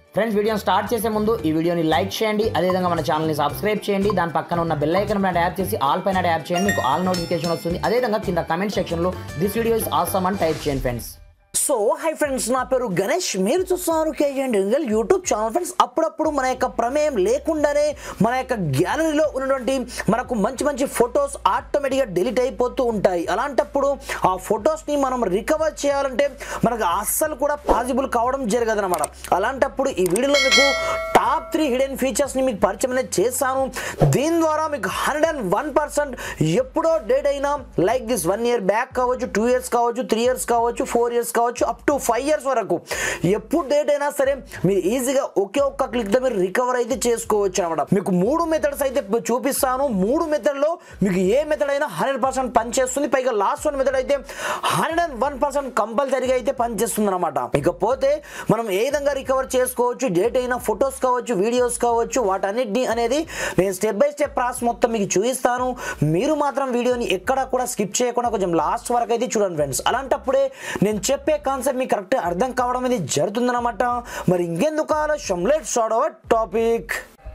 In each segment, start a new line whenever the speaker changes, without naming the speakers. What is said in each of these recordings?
friends వీడియోని start చేసే ముందు ఈ వీడియోని లైక్ చేయండి అదేవిధంగా మన ఛానల్ని సబ్స్క్రైబ్ చేయండి దాని పక్కన ఉన్న బెల్ ఐకన్ పైన ట్యాప్ చేసి ఆల్ పైన ట్యాప్ చేయండి మీకు ఆల్ నోటిఫికేషన్ వస్తుంది అదేవిధంగా కింద కమెంట్ సెక్షన్లో దిస్ వీడియో ఇస్ ఆసమ్ అని టైప్ చేయండి ఫ్రెండ్స్
సో హై ఫ్రెండ్స్ నా పేరు గణేష్ మీరు చూస్తున్నారు KGN Dingal YouTube channel friends అప్పుడప్పుడు మన యొక్క ప్రమేయం లేకుండానే మన యొక్క గ్యాలరీలో ఉన్నటువంటి మనకు మంచి మంచి ఫొటోస్ ఆటోమేటిక్గా డిలీట్ అయిపోతూ ఉంటాయి అలాంటప్పుడు ఆ ఫొటోస్ని మనం రికవర్ చేయాలంటే మనకు అస్సలు కూడా పాసిబుల్ కావడం జరగదు అనమాట అలాంటప్పుడు ఈ వీడియోలో మీకు టాప్ త్రీ హిడెన్ ఫీచర్స్ని మీకు పరిచయం అనేది చేశాను దీని ద్వారా మీకు హండ్రెడ్ అండ్ వన్ పర్సెంట్ ఎప్పుడో డేట్ అయినా like this one year back కావచ్చు టూ ఇయర్స్ కావచ్చు త్రీ ఇయర్స్ కావచ్చు ఫోర్ ఇయర్స్ కావచ్చు అప్ టు ఫైవ్ ఇయర్స్ వరకు ఎప్పుడు డేట్ అయినా సరే మీరు ఈజీగా ఒకే ఒక్క క్లిక్తో మీరు రికవర్ అయితే చేసుకోవచ్చు అనమాట మీకు మూడు మెథడ్స్ అయితే చూపిస్తాను మూడు మెథడ్లో మీకు ఏ మెథడ్ అయినా హండ్రెడ్ పర్సెంట్ పనిచేస్తుంది పైగా లాస్ట్ వన్ మెథడ్ అయితే హండ్రెడ్ అండ్ వన్ పర్సెంట్ కంపల్సరీగా అయితే పనిచేస్తుంది అనమాట ఇకపోతే మనం ఏ విధంగా రికవర్ చేసుకోవచ్చు డేట్ అయినా ఫొటోస్ కావచ్చు వీడియోస్ కావచ్చు వాటన్నిటిని అనేది నేను స్టెప్ బై స్టెప్ ప్రాసెస్ మొత్తం మీకు చూపిస్తాను మీరు మాత్రం వీడియోని ఎక్కడ కూడా స్కిప్ చేయకుండా కొంచెం లాస్ట్ వరకు అయితే చూడండి ఫ్రెండ్స్ అలాంటప్పుడే నేను చెప్పే కాన్సెప్ట్ మీకు కరెక్ట్ అర్థం కావడం అనేది జరుగుతుందన్నమాట మరి ఇంకెందుకు ఆలస్యం let's start our topic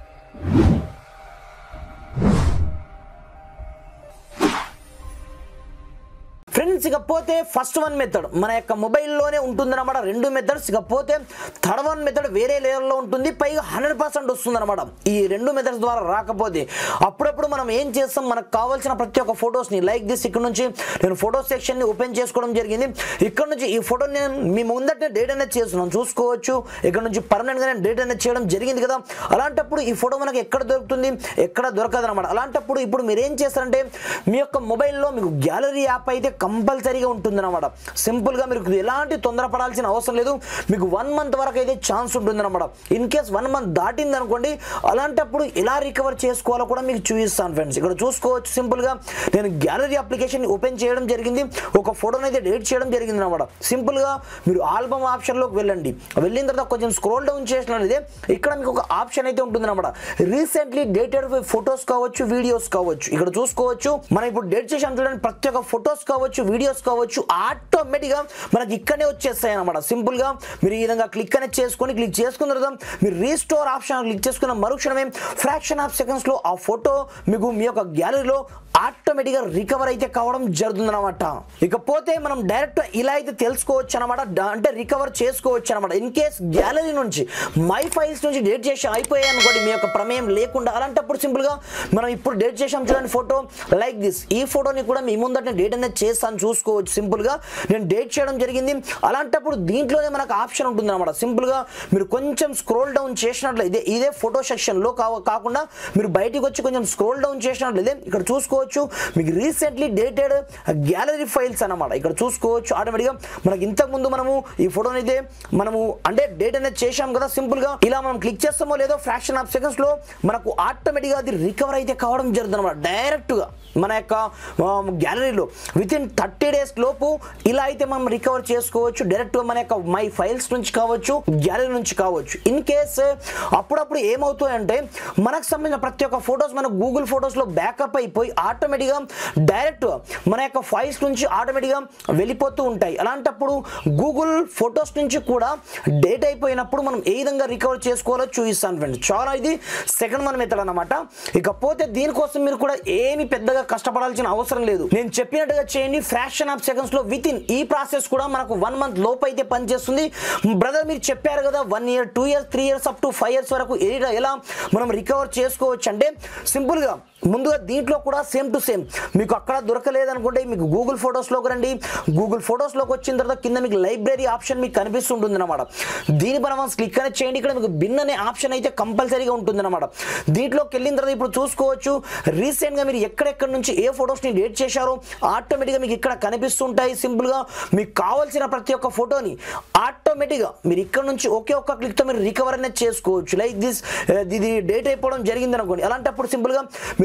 friends ఇకపోతే ఫస్ట్ వన్ మెథడ్ మన యొక్క మొబైల్లోనే ఉంటుందన్నమాట రెండు మెథడ్స్ ఇకపోతే థర్డ్ వన్ మెథడ్ వేరే లేయర్లో ఉంటుంది పైగా హండ్రెడ్ పర్సెంట్ వస్తుందన్నమాట ఈ రెండు మెథడ్స్ ద్వారా రాకపోతే అప్పుడప్పుడు మనం ఏం చేస్తాం మనకు కావాల్సిన ప్రతి ఒక్క ఫొటోస్ని లైక్ దిస్ ఇక్కడ నుంచి నేను ఫోటో సెక్షన్ని ఓపెన్ చేసుకోవడం జరిగింది ఇక్కడ నుంచి ఈ ఫోటో నేను మీ ముందట డేట్ అనేది చేస్తున్నాను చూసుకోవచ్చు ఇక్కడ నుంచి పర్మనెంట్గా నేను డేట్ అనేది చేయడం జరిగింది కదా అలాంటప్పుడు ఈ ఫోటో మనకి ఎక్కడ దొరుకుతుంది ఎక్కడ దొరకదు అనమాట అలాంటప్పుడు ఇప్పుడు మీరు ఏం చేస్తారంటే మీ యొక్క మొబైల్లో మీకు గ్యాలరీ యాప్ అయితే కంపల్సరీగా ఉంటుందన్నమాట సింపుల్గా మీరు ఎలాంటి తొందరపడాల్సిన అవసరం లేదు మీకు వన్ మంత్ వరకు అయితే ఛాన్స్ ఉంటుందన్నమాట ఇన్ కేస్ వన్ మంత్ దాటింది అనుకోండి అలాంటప్పుడు ఎలా రికవర్ చేసుకోవాలో కూడా మీకు చూపిస్తాను ఫ్రెండ్స్ ఇక్కడ చూసుకోవచ్చు సింపుల్గా నేను గ్యాలరీ అప్లికేషన్ ఓపెన్ చేయడం జరిగింది ఒక ఫోటోని అయితే డేట్ చేయడం జరిగింది అనమాట సింపుల్గా మీరు ఆల్బమ్ ఆప్షన్లోకి వెళ్ళండి వెళ్ళిన తర్వాత కొంచెం స్క్రోల్ డౌన్ చేసినట్లయితే ఇక్కడ మీకు ఒక ఆప్షన్ అయితే ఉంటుంది అనమాట రీసెంట్లీ డేటెడ్ ఫొటోస్ కావచ్చు వీడియోస్ కావచ్చు ఇక్కడ చూసుకోవచ్చు మనం ఇప్పుడు డేట్ చేసాం చూడండి ప్రతి ఒక్క ఫొటోస్ కావచ్చు వీడియోస్ కావచ్చు ఆటోమేటిక్గా మనకి ఇక్కడనే వచ్చేస్తాయి అనమాట సింపుల్గా మీరు ఈ విధంగా క్లిక్ అనేది చేసుకొని క్లిక్ చేసుకున్న తర్వాత మీరు రీస్టోర్ ఆప్షన్ క్లిక్ చేసుకున్న మరుక్షణమే ఫ్రాక్షన్ ఆఫ్ సెకండ్స్లో ఆ ఫోటో మీకు మీ యొక్క గ్యాలరీలో ఆటోమేటిక్గా రికవర్ అయితే కావడం జరుగుతుంది అనమాట ఇకపోతే మనం డైరెక్ట్ ఇలా అయితే తెలుసుకోవచ్చు అనమాట అంటే రికవర్ చేసుకోవచ్చు అనమాట ఇన్ కేస్ గ్యాలరీ నుంచి మై ఫైల్స్ నుంచి డేట్ చేసి అయిపోయాయి అనుకోండి మీ యొక్క ప్రమేయం లేకుండా అలాంటప్పుడు సింపుల్గా మనం ఇప్పుడు డేట్ చేసాం చూడండి ఫోటో లైక్ దిస్ ఈ ఫోటోని కూడా మీ ముందట డేట్ అనేది చేస్తాను చూసుకోవచ్చు సింపుల్గా నేను డేట్ చేయడం జరిగింది అలాంటప్పుడు దీంట్లోనే మనకు ఆప్షన్ ఉంటుంది అనమాట సింపుల్గా మీరు కొంచెం స్క్రోల్ డౌన్ చేసినట్లయితే ఇదే ఫోటో సెక్షన్లో కాకుండా మీరు బయటికి వచ్చి కొంచెం స్క్రోల్ డౌన్ చేసినట్లయితే ఇక్కడ చూసుకోవచ్చు మీకు రీసెంట్లీ డేటెడ్ గ్యాలరీ ఫైల్స్ అన్నమాట ఇక్కడ చూసుకోవచ్చు ఆటోమేటిక్గా మనకి ఇంతకు ముందు మనము ఈ ఫోటోని అయితే మనము అంటే డేట్ అనేది చేశాం కదా సింపుల్గా ఇలా మనం క్లిక్ చేస్తామో లేదో ఫ్రాక్షన్ ఆఫ్ సెకండ్స్లో మనకు ఆటోమేటిక్గా అది రికవర్ అయితే కావడం జరుగుతుంది అనమాట డైరెక్ట్గా మన యొక్క గ్యాలరీలో విత్ ఇన్ థర్టీ డేస్ లోపు ఇలా అయితే మనం రికవర్ చేసుకోవచ్చు డైరెక్ట్గా మన యొక్క మై ఫైల్స్ నుంచి కావచ్చు గ్యాలరీ నుంచి కావచ్చు ఇన్ కేస్ అప్పుడప్పుడు ఏమవుతాయంటే మనకు సంబంధించిన ప్రతి ఒక్క ఫొటోస్ మన గూగుల్ ఫొటోస్లో బ్యాకప్ అయిపోయి ఆటోమేటిక్గా డైరెక్ట్ మన యొక్క ఫైల్స్ నుంచి ఆటోమేటిక్గా వెళ్ళిపోతూ ఉంటాయి అలాంటప్పుడు గూగుల్ ఫొటోస్ నుంచి కూడా డేట్ అయిపోయినప్పుడు మనం ఏ విధంగా రికవర్ చేసుకోవాలో చూపిస్తాను ఫ్రెండ్స్ చాలా ఇది సెకండ్ వన్ మెథడ్ అనమాట ఇకపోతే దీనికోసం మీరు కూడా ఏమి పెద్దగా కష్టపడాల్సిన అవసరం లేదు నేను చెప్పినట్టుగా చేయండి ఫ్రాక్షన్ ఆఫ్ సెకండ్స్ లో విత్ ఇన్ ఈ ప్రాసెస్ కూడా మనకు వన్ మంత్ లోపు అయితే పనిచేస్తుంది బ్రదర్ మీరు చెప్పారు కదా one year two years three years up to five years వరకు ఏ- ఎలా మనం రికవర్ చేసుకోవచ్చు అంటే సింపుల్గా ముందుగా దీంట్లో కూడా సేమ్ టు సేమ్ మీకు అక్కడ దొరకలేదనుకుంటే మీకు గూగుల్ ఫొటోస్లోకి రండి గూగుల్ ఫొటోస్లోకి వచ్చిన తర్వాత కింద మీకు లైబ్రరీ ఆప్షన్ మీకు కనిపిస్తుంటుంది అనమాట దీనిపైన మనం క్లిక్ అనేది చేయండి ఇక్కడ మీకు బిన్ అనే ఆప్షన్ అయితే కంపల్సరీగా ఉంటుంది అనమాట దీంట్లోకి వెళ్ళిన తర్వాత ఇప్పుడు చూసుకోవచ్చు రీసెంట్గా మీరు ఎక్కడెక్కడ నుంచి ఏ ఫొటోస్ని డేట్ చేశారో ఆటోమేటిక్గా మీకు ఇక్కడ కనిపిస్తుంటాయి సింపుల్గా మీకు కావాల్సిన ప్రతి ఒక్క ఫోటోని ఆటోమేటిక్గా మీరు ఇక్కడ నుంచి ఒకే ఒక్క క్లిక్తో మీరు రికవర్ అనేది చేసుకోవచ్చు లైక్ దిస్ ఇది డేట్ అయిపోవడం జరిగింది అనుకోండి అలాంటప్పుడు సింపుల్గా మీరు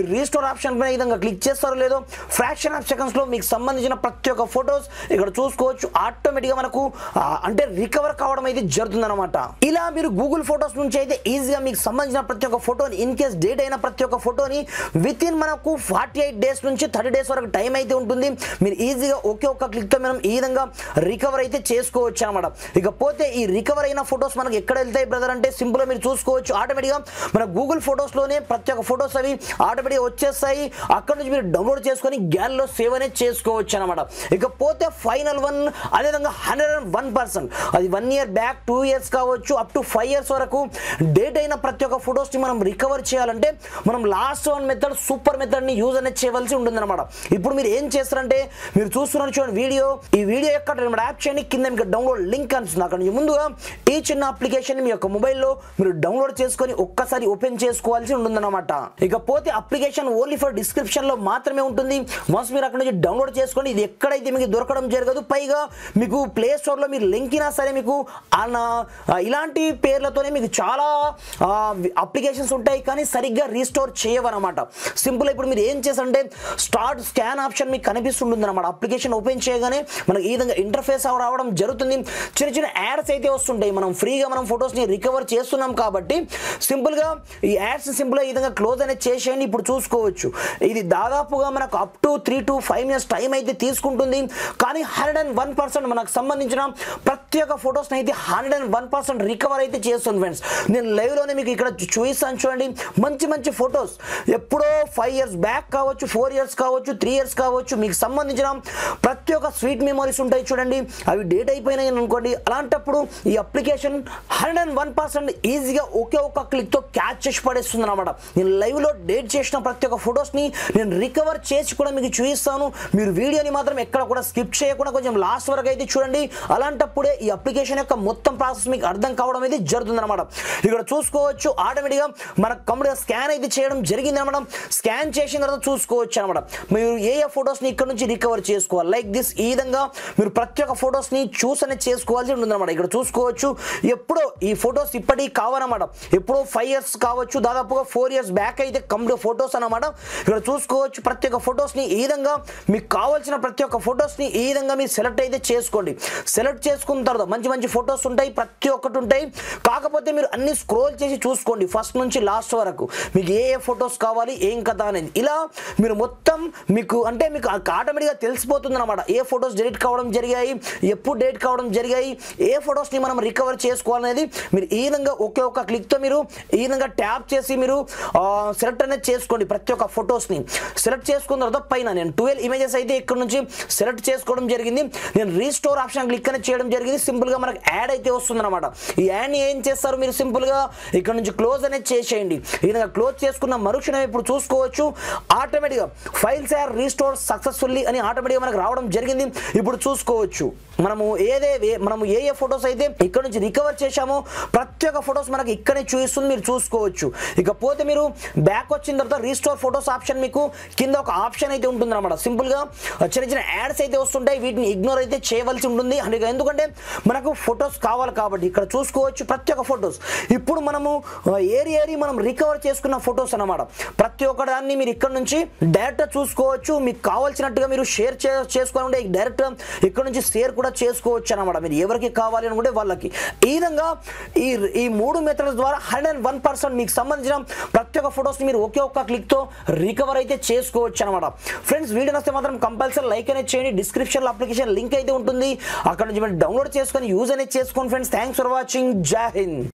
రీస్టోర్ ఆప్షన్ పైన ఈ విధంగా క్లిక్ చేస్తారో లేదో ఫ్రాక్షన్ ఆఫ్ సెకండ్స్ లో మీకు సంబంధించిన ప్రతి ఒక్క ఫొటోస్ ఇక్కడ చూసుకోవచ్చు ఆటోమేటిక్ గా మనకు ఆ, అంటే రికవర్ కావడం అయితే జరుగుతుందన్నమాట ఇలా మీరు గూగుల్ ఫొటోస్ నుంచి అయితే ఈజీగా మీకు సంబంధించిన ప్రతి ఒక్క ఫోటోని ఇన్ కేస్ డేట్ అయిన ప్రతి ఒక్క ఫోటోని విత్ ఇన్ మనకు ఫార్టీ ఎయిట్ డేస్ నుంచి థర్టీ డేస్ వరకు టైం అయితే ఉంటుంది మీరు ఈజీగా ఒకే ఒక్క క్లిక్ తో మనం ఈ విధంగా రికవర్ అయితే చేసుకోవచ్చు అనమాట ఇకపోతే ఈ రికవర్ అయిన ఫొటోస్ మనకి ఎక్కడ వెళ్తాయి బ్రదర్ అంటే సింపుల్ గా మీరు చూసుకోవచ్చు ఆటోమేటిక్ గా మన గూగుల్ ఫొటోస్ లోనే ప్రతి ఒక్క ఫొటోస్ అవి ఆటోమేటిక్ వచ్చేస్తాయి అక్కడ నుంచి మీరు డౌన్లోడ్ చేసుకొని గ్యాలరీలో సేవ్ అనేది చేసుకోవచ్చు అనమాట ఇకపోతే ఫైనల్ వన్ అదేవిధంగా హండ్రెడ్ అండ్ వన్ పర్సెంట్ అది one year back two years కావచ్చు అప్ టు ఫైవ్ ఇయర్స్ వరకు డేట్ అయిన ప్రతి ఒక్క ఫొటోస్ ని మనం రికవర్ చేయాలంటే మనం last one method super method ని యూజ్ అనేది చేయవలసి ఉంటుంది అనమాట ఇప్పుడు మీరు ఏం చేస్తారంటే మీరు చూస్తున్నారు చూడండి వీడియో ఈ వీడియో యొక్క యాప్ చేయండి కింద మీకు డౌన్లోడ్ లింక్ అనిపిస్తుంది అక్కడ నుంచి ముందుగా ఈ చిన్న అప్లికేషన్ మీ యొక్క మొబైల్లో మీరు డౌన్లోడ్ చేసుకొని ఒక్కసారి ఓపెన్ చేసుకోవాల్సి ఉంటుందన్నమాట ఇకపోతే అప్లికేషన్ ఓన్లీ ఫర్ డిస్క్రిప్షన్ లో మాత్రమే ఉంటుంది వన్స్ మీరు అక్కడ నుంచి డౌన్లోడ్ చేసుకోండి ఇది ఎక్కడైతే మీకు దొరకడం జరగదు పైగా మీకు ప్లే స్టోర్ లో మీరు లింక్ అయినా సరే మీకు అన్న ఆ, ఇలాంటి పేర్లతోనే మీకు చాలా అప్లికేషన్స్ ఉంటాయి కానీ సరిగ్గా రీస్టోర్ చేయవన్నమాట సింపుల్ ఇప్పుడు మీరు ఏం చేస్తారంటే స్టార్ట్ స్కాన్ ఆప్షన్ మీకు కనిపిస్తుంటుంది అనమాట అప్లికేషన్ ఓపెన్ చేయగానే మనకి ఈ విధంగా ఇంటర్ఫేస్ రావడం జరుగుతుంది చిన్న చిన్న యాడ్స్ అయితే వస్తుంటాయి మనం ఫ్రీగా మనం ఫొటోస్ని రికవర్ చేస్తున్నాం కాబట్టి సింపుల్గా ఈ యాడ్స్ సింపుల్గా ఈ విధంగా క్లోజ్ అనేది చేసేయండి ఇప్పుడు చూసుకోవచ్చు ఇది దాదాపుగా మనకు up to three to five minutes time అయితే తీసుకుంటుంది కానీ హండ్రెడ్ అండ్ వన్ పర్సెంట్ మనకు సంబంధించిన ప్రతి ఒక్క ఫొటోస్ని అయితే hundred and one percent recover అయితే చేస్తుంది ఫ్రెండ్స్ నేను లైవ్లోనే మీకు ఇక్కడ చూపిస్తాను చూడండి మంచి మంచి ఫొటోస్ ఎప్పుడో ఫైవ్ ఇయర్స్ బ్యాక్ కావచ్చు ఫోర్ ఇయర్స్ కావచ్చు త్రీ ఇయర్స్ కావచ్చు మీకు సంబంధించిన ప్రతి ఒక్క స్వీట్ మెమరీస్ ఉంటాయి చూడండి అవి డేట్ అయిపోయినాయి అనుకోండి అలాంటప్పుడు ఈ application hundred and one percent ఈజీగా ఒకే ఒక్క క్లిక్తో క్యాచ్ చేసి పడేస్తుంది అనమాట నేను లైవ్లో డేట్ చేసిన ప్రతి ఒక్క ఫొటోస్ని నేను రికవర్ చేసి కూడా మీకు చూపిస్తాను మీరు వీడియోని మాత్రం ఎక్కడ కూడా స్కిప్ చేయకుండా కొంచెం లాస్ట్ వరకు అయితే చూడండి అలాంటప్పుడే ఈ అప్లికేషన్ యొక్క మొత్తం ప్రాసెస్ మీకు అర్థం కావడం అయితే జరుగుతుంది అనమాట ఇక్కడ చూసుకోవచ్చు ఆటోమేటిక్గా మన కంప్యూటర్ స్కాన్ అయితే చేయడం జరిగింది అనమాట స్కాన్ చేసిన తర్వాత చూసుకోవచ్చు అనమాట మీరు ఏ ఏ ఫొటోస్ని ఇక్కడ నుంచి రికవర్ చేసుకోవాలి లైక్ దిస్ ఈ విధంగా మీరు ప్రతి ఒక్క ఫొటోస్ని చూస్ అనేది చేసుకోవాల్సి ఉంటుంది అనమాట ఇక్కడ చూసుకోవచ్చు ఎప్పుడో ఈ ఫొటోస్ ఇప్పటికి కావనమాట ఎప్పుడో ఫైవ్ ఇయర్స్ కావచ్చు దాదాపుగా ఫోర్ ఇయర్స్ బ్యాక్ అయితే కంప్లీట్ ఫొటోస్ అనమాట ఇక్కడ చూసుకోవచ్చు ప్రతి ఒక్క ఫొటోస్ని ఈ విధంగా మీకు కావాల్సిన ప్రతి ఒక్క ఫొటోస్ని ఈ విధంగా మీరు సెలెక్ట్ అయితే చేసుకోండి సెలెక్ట్ చేసుకున్న తర్వాత మంచి మంచి ఫొటోస్ ఉంటాయి ప్రతి ఒక్కటి ఉంటాయి కాకపోతే మీరు అన్ని స్క్రోల్ చేసి చూసుకోండి ఫస్ట్ నుంచి లాస్ట్ వరకు మీకు ఏ ఏ ఫొటోస్ కావాలి ఏం కథ అనేది ఇలా మీరు మొత్తం మీకు అంటే మీకు ఆటోమేటిక్గా తెలిసిపోతుంది అనమాట ఏ ఫొటోస్ డిలీట్ కావడం జరిగాయి ఎప్పుడు డేట్ కావడం జరిగాయి ఏ ఫొటోస్ని మనం రికవర్ చేసుకోవాలనేది మీరు ఈ విధంగా ఒకే ఒక్క క్లిక్తో మీరు ఈ విధంగా ట్యాప్ చేసి మీరు సెలెక్ట్ అనేది చేసుకోండి ప్రతి ఒక్క ఫొటోస్ని సెలెక్ట్ చేసుకున్న తర్వాత పైన నేను ట్వెల్వ్ ఇమేజెస్ అయితే ఇక్కడ నుంచి సెలెక్ట్ చేసుకోవడం జరిగింది నేను రీస్టోర్ ఆప్షన్ క్లిక్ అనేది చేయడం జరిగింది సింపుల్గా మనకు యాడ్ అయితే వస్తుంది అనమాట ఈ యాడ్ని ఏం చేస్తారు మీరు సింపుల్గా ఇక్కడ నుంచి క్లోజ్ అనేది చేసేయండి ఈ విధంగా క్లోజ్ చేసుకున్న మరుక్షణం ఇప్పుడు చూసుకోవచ్చు ఆటోమేటిక్గా ఫైల్స్ ఆర్ రీస్టోర్ సక్సెస్ఫుల్లీ అని ఆటోమేటిక్గా మనకు రావడం జరిగింది ఇప్పుడు చూసుకోవచ్చు మనము ఏదే ఏ- మనము ఏ ఏ ఫొటోస్ అయితే ఇక్కడ నుంచి రికవర్ చేశామో ప్రతి ఒక్క ఫొటోస్ మనకి ఇక్కడే చూపిస్తుంది మీరు చూసుకోవచ్చు ఇకపోతే మీరు బ్యాక్ వచ్చిన తర్వాత రీస్టోర్ ఫొటోస్ ఆప్షన్ మీకు కింద ఒక ఆప్షన్ అయితే ఉంటుంది అనమాట సింపుల్గా చిన్న చిన్న యాడ్స్ అయితే వస్తుంటాయి వీటిని ఇగ్నోర్ అయితే చేయవలసి ఉంటుంది అంటే ఎందుకంటే మనకు ఫొటోస్ కావాలి కాబట్టి ఇక్కడ చూసుకోవచ్చు ప్రతి ఒక్క ఫొటోస్ ఇప్పుడు మనము ఏరి ఏరి మనం రికవర్ చేసుకున్న ఫొటోస్ అన్నమాట ప్రతి ఒక్క దాన్ని మీరు ఇక్కడ నుంచి డైరెక్ట్ చూసుకోవచ్చు మీకు కావాల్సినట్టుగా మీరు షేర్ చే చేసుకోవాలంటే డైరెక్ట్ ఇక్కడ నుంచి షేర్ కూడా చేసుకోవచ్చు అనమాట మీరు ఎవరికి కావాలి అనుకుంటే వాళ్ళకి ఈ విధంగా ఈ ఈ మూడు మెథడ్స్ ద్వారా హండ్రెడ్ అండ్ వన్ పర్సెంట్ మీకు సంబంధించిన ప్రతి ఒక్క ఫొటోస్ని మీరు ఒకే ఒక్క క్లిక్తో రికవర్ అయితే చేసుకోవచ్చు అనమాట ఫ్రెండ్స్ వీడియో నస్తే మాత్రం కంపల్సరీ లైక్ అనేది చేయండి డిస్క్రిప్షన్లో అప్లికేషన్ లింక్ అయితే ఉంటుంది అక్కడ నుంచి మీరు డౌన్లోడ్ చేసుకొని యూజ్ అనేది చేసుకోండి ఫ్రెండ్స్ థ్యాంక్స్ ఫర్ వాచింగ్ జై హింద్